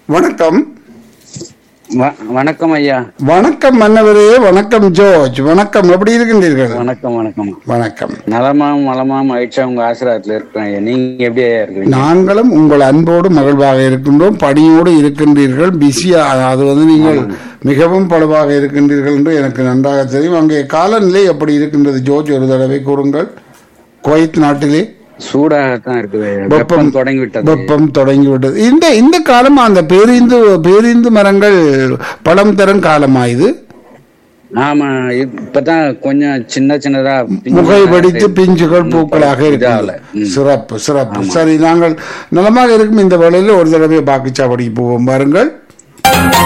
வணக்கம் வ- வணக்கம் ஐயா வணக்கம் மன்னவரே வணக்கம் ஜோர்ஜ் வணக்கம் எப்படி இருக்கின்றீர்கள் வணக்கம் வணக்கம் வணக்கம் நலமாம் மலமாம் மகிழ்ச்சியா உங்க ஆசிரியத்துல இருக்கேன் ஐயா நீங்க எப்படி ஐயா இருக்கீங்க நாங்களும் உங்கள் அன்போடு மகிழ்வாக இருக்கின்றோம் பணியோடு இருக்கின்றீர்கள் பிஸியா அது வந்து நீங்கள் மிகவும் பழுவாக இருக்கின்றீர்கள் என்று எனக்கு நன்றாக தெரியும் அங்கே காலநிலை எப்படி இருக்கின்றது ஜோர்ஜ் ஒரு தடவை கூறுங்கள் குவைத் நாட்டிலே சூடாகத்தான் இருக்குது ஐயா. வெப்பம் வெப்பம் தொடங்கி விட்டது வெப்பம் தொடங்கிவிட்டது இந்த இந்த காலம் அந்த பேரிந்து பேரிந்து மரங்கள் பழம் தரும் காலமா இது ஆமா இப்பதான் கொஞ்சம் சின்ன சின்னதா பிஞ்சு முகை வெடித்து பிஞ்சுகள் இன்னும் பூக்களாக இதாகல. இருக்கிறது ம். சிறப்பு சிறப்பு சரி நாங்கள் நலமாக இருக்கும் இந்த வேளையில் ஒரு தடவை பாக்கிச்சாவடிக்கு போவோம் பாருங்கள்